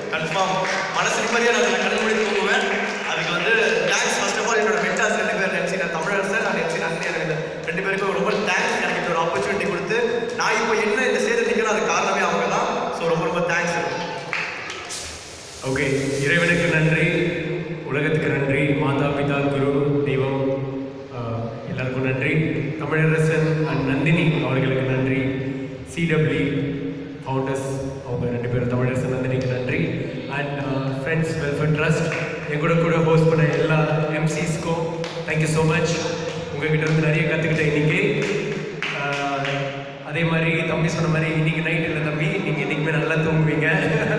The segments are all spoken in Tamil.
கன்ஃபார்ம் மனசு நிம்மதியாக நான் கண்ணு மூடி தூங்குவேன் அதுக்கு வந்து தேங்க்ஸ் ஃபர்ஸ்ட் ஆஃப் ஆல் என்னோட மென்டாஸ் ரெண்டு பேர் நினச்சி நான் தமிழரசன் நான் நினச்சி நன்றி எனக்கு இந்த ரெண்டு பேருக்கும் ரொம்ப தேங்க்ஸ் எனக்கு இந்த ஒரு ஆப்பர்ச்சுனிட்டி கொடுத்து நான் இப்போ என்ன இந்த சேது நிற்கிறேன் அது காரணமே அவங்க தான் ஸோ ரொம்ப ரொம்ப தேங்க்ஸ் ஓகே இறைவனுக்கு நன்றி உலகத்துக்கு நன்றி மாதா பிதா குரு தெய்வம் ஆஹ், எல்லாருக்கும் நன்றி தமிழரசன் அண்ட் நந்தினி அவர்களுக்கு நன்றி சிடபிள்யூ ஃபவுண்டர்ஸ் அவங்க ரெண்டு பேரும் தமிழரசன் நந்தினிக்கு நன்றி அண்ட் ஃப்ரெண்ட்ஸ் வெல்ஃபேர் ட்ரஸ்ட் என் கூட கூட ஹோஸ்ட் பண்ண எல்லா எம்சிஸ்க்கும் தேங்க்யூ ஸோ மச் உங்ககிட்ட இருந்து நிறைய கற்றுக்கிட்டேன் இன்னைக்கு ஆஹ், அதே மாதிரி தம்பி சொன்ன மாதிரி இன்னைக்கு நைட் இல்லை தம்பி நீங்கள் இன்னைக்குமே நல்லா தூங்குவீங்க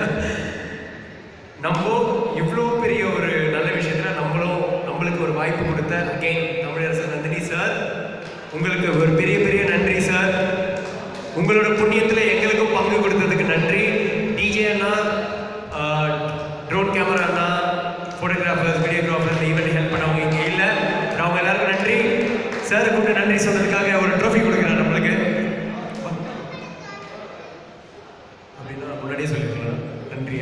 நம்ம இவ்வளோ பெரிய ஒரு நல்ல விஷயத்துல நம்மளும் நம்மளுக்கு ஒரு வாய்ப்பு கொடுத்த அகைன் தமிழரசர் நந்தினி சார் உங்களுக்கு ஒரு பெரிய பெரிய நன்றி சார் உங்களோட புண்ணியத்துல எங்களுக்கும் பங்கு கொடுத்ததுக்கு நன்றி டிஜே அண்ணா ட்ரோன் கேமரா அண்ணா ஃபோட்டோகிராஃபர்ஸ் வீடியோகிராஃபர்ஸ் ஈவெண்ட் ஹெல்ப் பண்ணவங்க இங்கே இல்லை அவங்க எல்லாருக்கும் நன்றி சார் கூப்பிட்டு நன்றி சொன்னதுக்காக ஒரு ட்ரோஃபி கொடுக்குறேன் நம்மளுக்கு அப்படின்னா முன்னாடியே சொல்லியிருக்கலாம் நன்றியை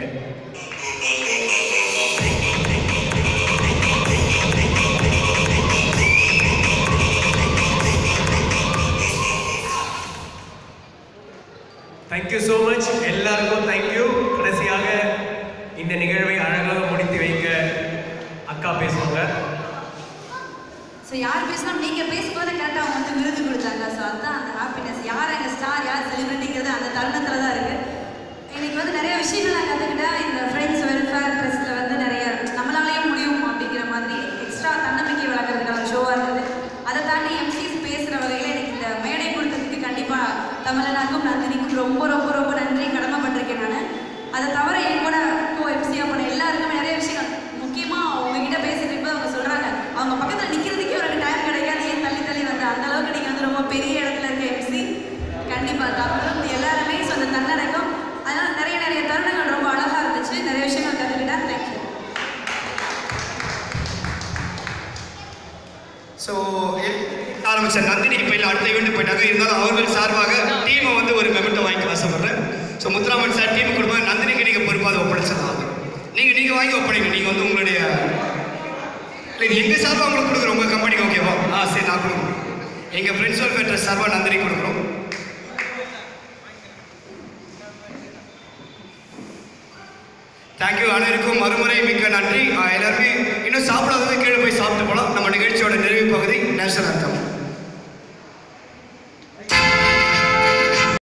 தேங்க்யூ ஸோ மச் எல்லாருக்கும் தேங்க்யூ கடைசியாக இந்த நிகழ்வை அழகாக முடித்து வைக்க அக்கா பேசுவாங்க ஸோ யார் பேசணும் நீங்க பேசும்போது கரெக்டாக அவங்க வந்து விருது கொடுத்தாங்க ஸோ அதுதான் அந்த ஹாப்பினஸ் யார் எங்க ஸ்டார் யார் செலிபிரிட்டிங்கிறது அந்த தருணத்தில் தான் இருக்கு இன்னைக்கு வந்து நிறைய விஷயங்கள் நான் கற்றுக்கிட்டேன் இந்த ஃப்ரெண்ட்ஸ் வெல்ஃபேர் ட்ரஸ்ட்டில் வந்து நிறைய நம்மளாலேயும் முடியும் அப்படிங்கிற மாதிரி எக்ஸ்ட்ரா தன்னம்பிக்கை வளர்க்குறதுக்கான ஷோவாக இருக்குது அதை தாண்டி எம்சிஸ் பேசுகிற வகையில் எனக்கு இந்த மேடை கொடுத்ததுக்கு கண்டிப்பாக தமிழனாக்கும் நந்தினிக்கும் ரொம்ப ரொம்ப ரொம்ப நன்றி கடமைப்பட்டிருக்கேன் நான் அதை தவிர என் கூட கோ எம்சியாக போன எல்லாருக்குமே நிறைய விஷயங்கள் முக்கியமாக உங்ககிட்ட பேசிட்டு இருக்கும்போது அவங்க சொல்கிறாங்க அவங்க பக்கத்தில் நிற்கிறதுக்கே ஒரு டைம் கிடைக்காது ஏன் தள்ளி தள்ளி வந்து அந்த அளவுக்கு நீங்கள் வந்து ரொம்ப பெரிய இடத்துல இருக்க எம்சி கண்டிப்பாக தமிழும் எல்லாருமே ஸோ அந்த தன்னடக்கம் அதனால் நிறைய நிறைய தருணங்கள் ரொம்ப அழகாக இருந்துச்சு நிறைய விஷயங்கள் கற்றுக்கிட்டேன் தேங்க்யூ ஸோ ஆரம்பிச்ச நந்தினி இப்போ இல்லை அடுத்த ஈவெண்ட் போயிட்டாங்க இருந்தாலும் அவர்கள் சார்பாக டீமை வந்து ஒரு மெமெண்டோ வாங்கி ஆசைப்படுறேன் ஸோ முத்துராமன் சார் டீம் கொடுப்பாங்க நந்தினிக்கு நீங்கள் பொறுப்பாக ஒப்படைச்சதான் நீங்கள் நீங்கள் வாங்கி ஒப்படைங்க நீங்கள் வந்து உங்களுடைய இல்லை இது எங்கள் சார்பாக உங்களுக்கு கொடுக்குறோம் உங்கள் கம்பெனிக்கு ஓகேவா ஆ சரி நான் கொடுக்குறோம் எங்கள் ஃப்ரெண்ட்ஸ் வெல்ஃபேர் சார்பாக நந்தினி கொடுக்குறோம் தேங்க்யூ அனைவருக்கும் மறுமுறை மிக்க நன்றி ஆ, எல்லாருமே இன்னும் சாப்பிடாதவங்க கீழே போய் சாப்பிட்டு போகலாம் நம்ம நிகழ்ச்சியோட நிறைவு பகுதி நேஷனல் அர்த்தம்